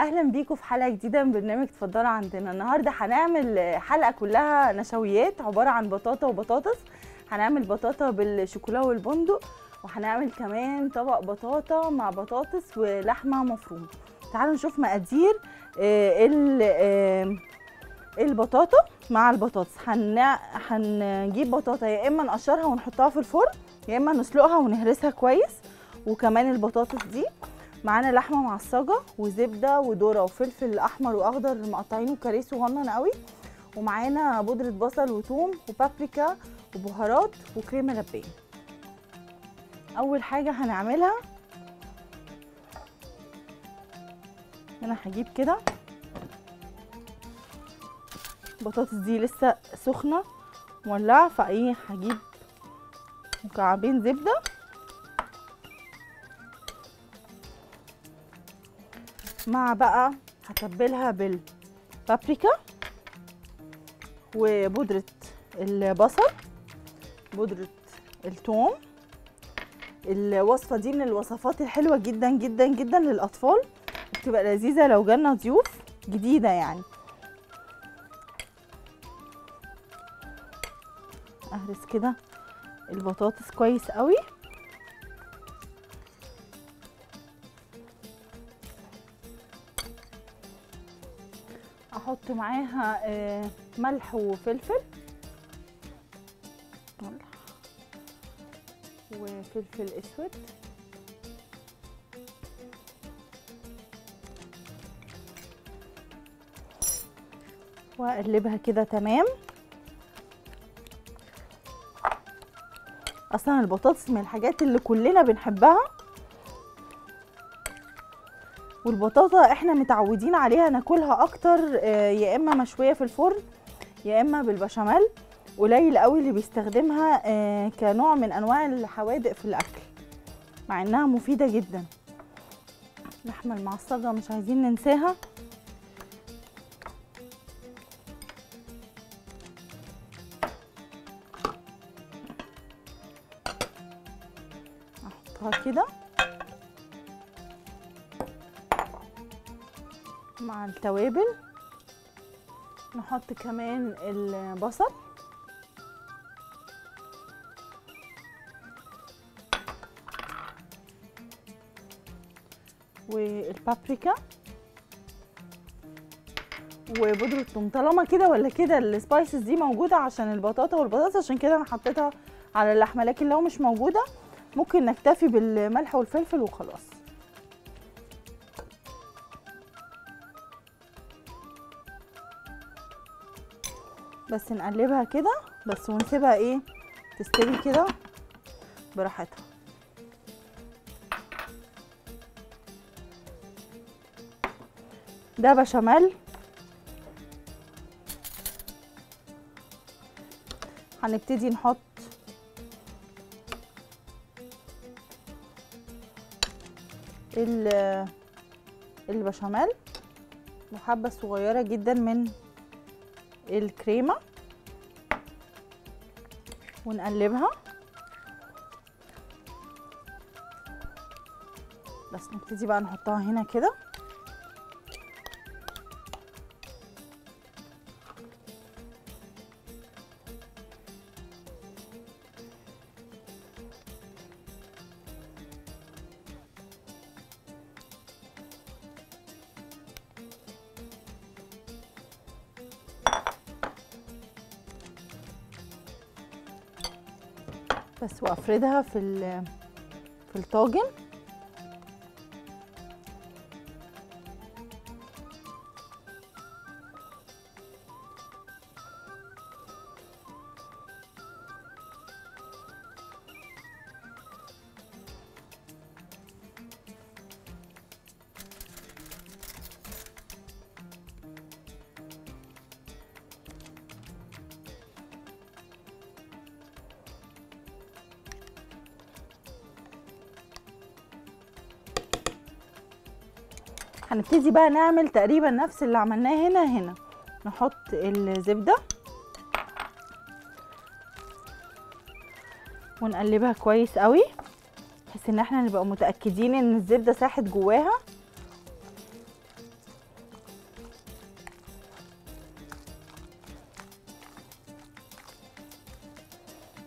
واهلا بيكم في حلقه جديده من برنامج اتفضلوا عندنا النهارده هنعمل حلقه كلها نشويات عباره عن بطاطا وبطاطس هنعمل بطاطا بالشوكولا والبندق وهنعمل كمان طبق بطاطا مع بطاطس ولحمه مفرومه تعالوا نشوف مقادير آه، ال- آه، البطاطا مع البطاطس هن... هنجيب بطاطا يا اما نقشرها ونحطها في الفرن يا اما نسلقها ونهرسها كويس وكمان البطاطس دي معانا لحمه معصجه وزبده وذره وفلفل احمر واخضر مقطعينه كاريه صغنن قوي ومعانا بودره بصل وثوم وبابريكا وبهارات وكريمه لباني اول حاجه هنعملها انا هجيب كده البطاطس دي لسه سخنه مولعه فايه هجيب مكعبين زبده مع بقى هتبلها بالبابريكا وبودرة البصل بودرة الثوم الوصفة دي من الوصفات الحلوة جدا جدا جدا للأطفال بتبقى لذيذة لو جالنا ضيوف جديدة يعني أهرس كده البطاطس كويس قوي احط معاها آه، ملح وفلفل ملح وفلفل اسود واقلبها كده تمام اصلا البطاطس من الحاجات اللي كلنا بنحبها والبطاطا احنا متعودين عليها ناكلها اكتر آه، يا اما مشويه في الفرن يا اما بالبشاميل قليل قوي اللي بيستخدمها آه، كنوع من انواع الحوادق في الاكل مع انها مفيده جدا اللحمه المعصجه مش عايزين ننساها احطها كده مع التوابل نحط كمان البصل والبابريكا وبودرة ثوم طالما كده ولا كده السبايسز دي موجودة عشان البطاطا والبطاطس عشان كده انا حطيتها على اللحمة لكن لو مش موجودة ممكن نكتفي بالملح والفلفل وخلاص بس نقلبها كده بس ونسيبها ايه تستوي كده براحتها ده بشاميل هنبتدي نحط ال- البشاميل وحبة صغيرة جدا من الكريمة ونقلبها بس نبتدي بقى نحطها هنا كده بس وافردها في ال- في الطاجن هنبتدي بقى نعمل تقريبا نفس اللي عملناه هنا هنا نحط الزبدة ونقلبها كويس قوي بحيث ان احنا نبقى متأكدين ان الزبدة ساحت جواها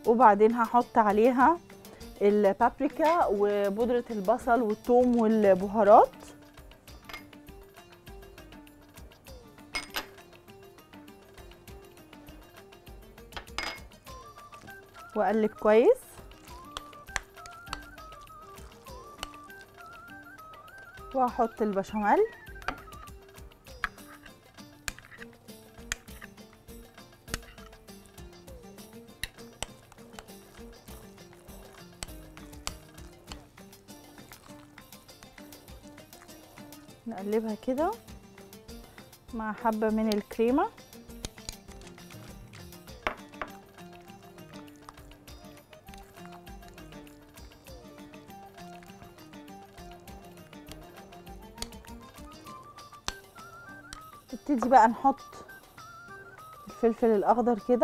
وبعدين هحط عليها البابريكا وبودرة البصل والثوم والبهارات واقلب كويس واحط البشاميل نقلبها كده مع حبة من الكريمة نبتدي بقى نحط الفلفل الأخضر كده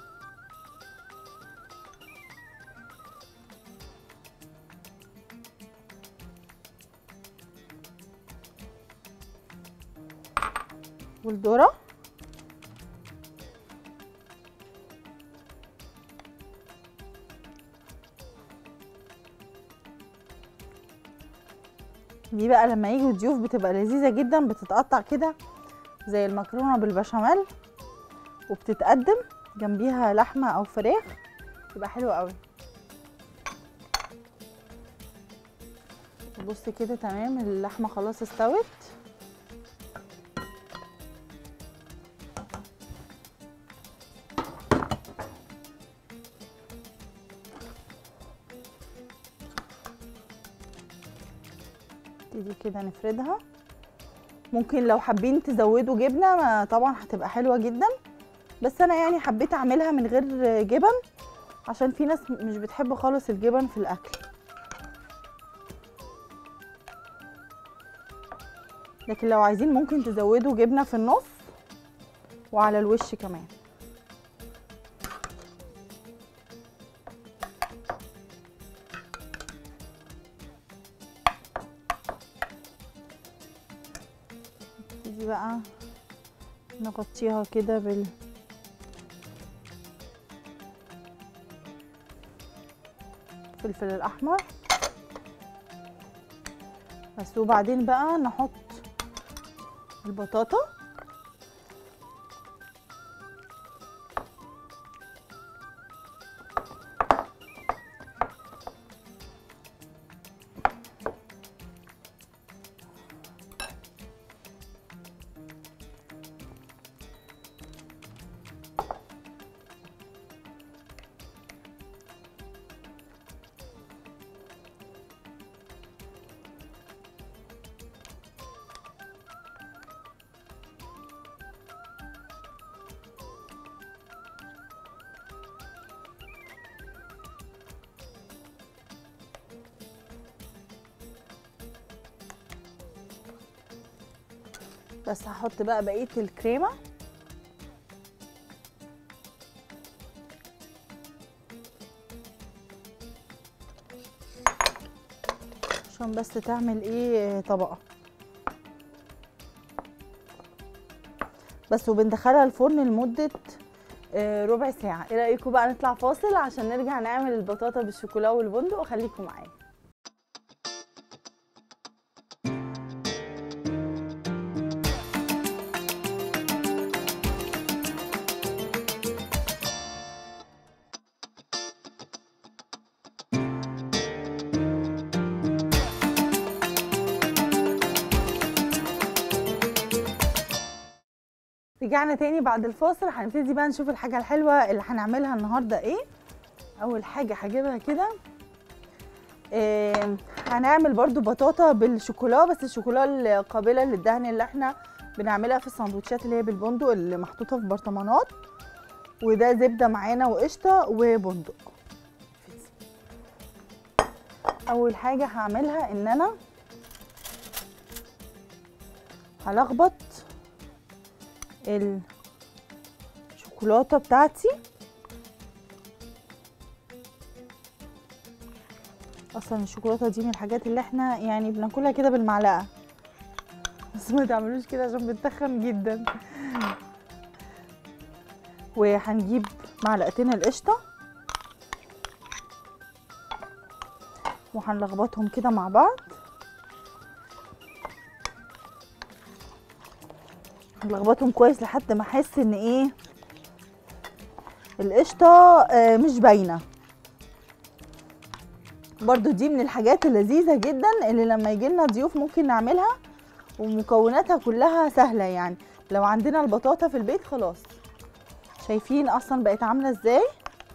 والذرة دي بقى لما يجوا ضيوف بتبقى لذيذة جدا بتتقطع كده زي المكرونة بالبشاميل وبتتقدم جنبيها لحمة أو فراخ تبقى حلوة قوي بص كده تمام اللحمة خلاص استوت نبتدي كده نفردها ممكن لو حابين تزودوا جبنه ما طبعا هتبقى حلوه جدا بس انا يعني حبيت اعملها من غير جبن عشان في ناس مش بتحب خالص الجبن في الاكل لكن لو عايزين ممكن تزودوا جبنه في النص وعلى الوش كمان نبتدي بقى نغطيها كده بال الفلفل الاحمر بس وبعدين بقى نحط البطاطا بس هحط بقى بقيه الكريمه عشان بس تعمل ايه طبقه بس وبندخلها الفرن لمده آه، ربع ساعه ايه رايكم بقى نطلع فاصل عشان نرجع نعمل البطاطا بالشوكولا والبندق وخليكم معايا رجعنا تاني بعد الفاصل هنبتدي بقى نشوف الحاجة الحلوة اللي هنعملها النهاردة ايه أول حاجة هجيبها كده إيه هنعمل برضو بطاطا بالشوكولا بس الشوكولا القابلة للدهن اللي احنا بنعملها في السندوتشات اللي هي بالبندق اللي محطوطة في برطمانات وده زبدة معانا وقشطة وبندق أول حاجة هعملها إن أنا هلخبط الشوكولاته بتاعتي اصلا الشوكولاته دي من الحاجات اللي احنا يعني بناكلها كده بالمعلقه بس ما تعملوش كده عشان بتخن جدا وهنجيب معلقتين القشطه وهنلخبطهم كده مع بعض هنلخبطهم كويس لحد ما احس ان ايه القشطه آه، مش باينه برضو دي من الحاجات اللذيذه جدا اللي لما يجي لنا ضيوف ممكن نعملها ومكوناتها كلها سهله يعني لو عندنا البطاطا في البيت خلاص شايفين اصلا بقت عامله ازاي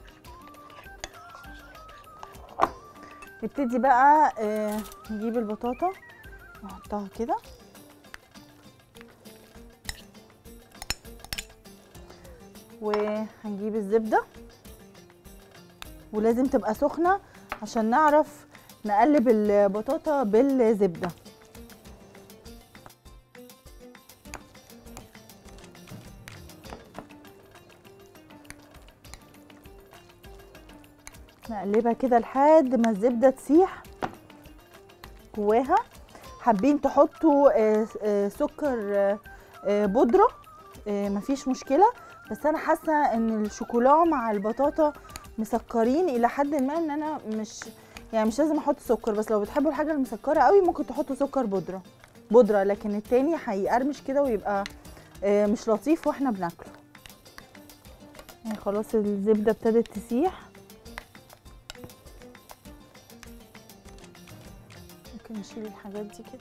نبتدي بقى آه، نجيب البطاطا نحطها كده وهنجيب الزبدة ولازم تبقى سخنة عشان نعرف نقلب البطاطا بالزبدة نقلبها كده لحد ما الزبدة تسيح جواها حابين تحطوا آه، آه، سكر آه، آه، بودرة آه، مفيش مشكلة بس انا حاسة ان الشوكولا مع البطاطا مسكرين الى حد ما ان انا مش يعني مش لازم احط سكر بس لو بتحبوا الحاجة المسكرة قوي ممكن تحطوا سكر بودرة بودرة لكن التاني هيقرمش كده ويبقى آه، مش لطيف واحنا بناكله يعني خلاص الزبدة ابتدت تسيح ممكن نشيل الحاجات دي كده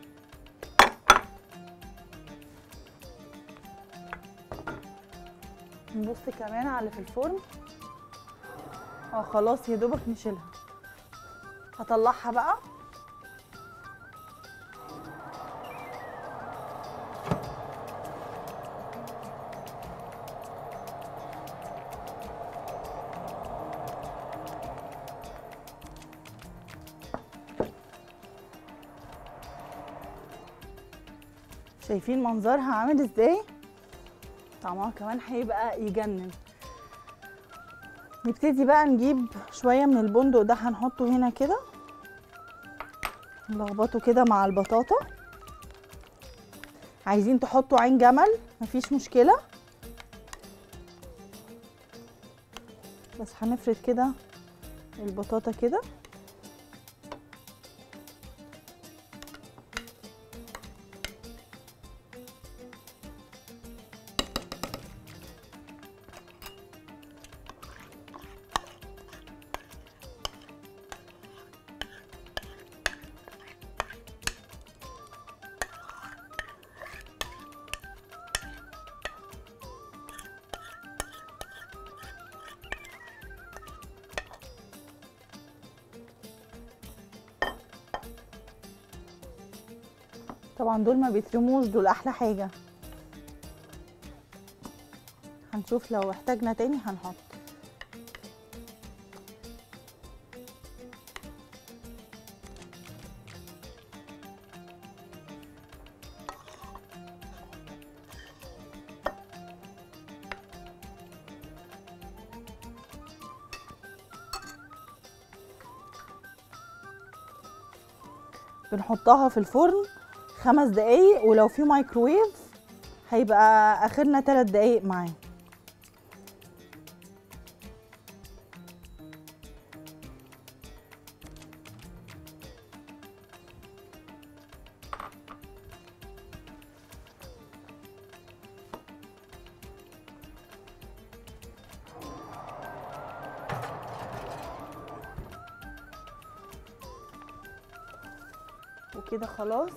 نبص كمان على اللي في الفرن اه خلاص يا دوبك نشيلها هطلعها بقى شايفين منظرها عامل ازاي طعمها كمان هيبقى يجنن نبتدي بقى نجيب شوية من البندق ده هنحطه هنا كده نلخبطه كده مع البطاطا عايزين تحطوا عين جمل مفيش مشكلة بس هنفرد كده البطاطا كده طبعا دول ما بيترموش دول احلى حاجة هنشوف لو احتاجنا تاني هنحط بنحطها في الفرن خمس دقايق ولو في مايكرويف هيبقى اخرنا ثلاث دقايق معاه وكده خلاص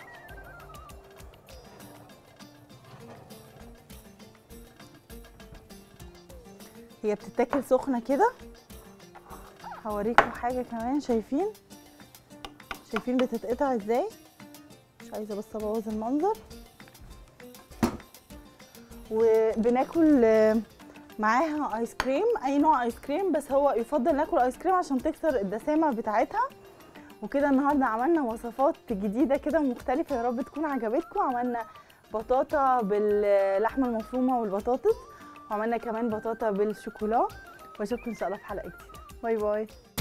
هي بتتاكل سخنه كده هوريكم حاجه كمان شايفين شايفين بتتقطع ازاي مش عايزه بس ابوظ المنظر وبناكل آه، معاها ايس كريم اي نوع ايس كريم بس هو يفضل ناكل ايس كريم عشان تكسر الدسامه بتاعتها وكده النهارده عملنا وصفات جديده كده مختلفه يا رب تكون عجبتكم عملنا بطاطا باللحمه المفرومه والبطاطس وعملنا كمان بطاطا بالشوكولا واشوفكم ان شاء الله في حلقه جديده باي باي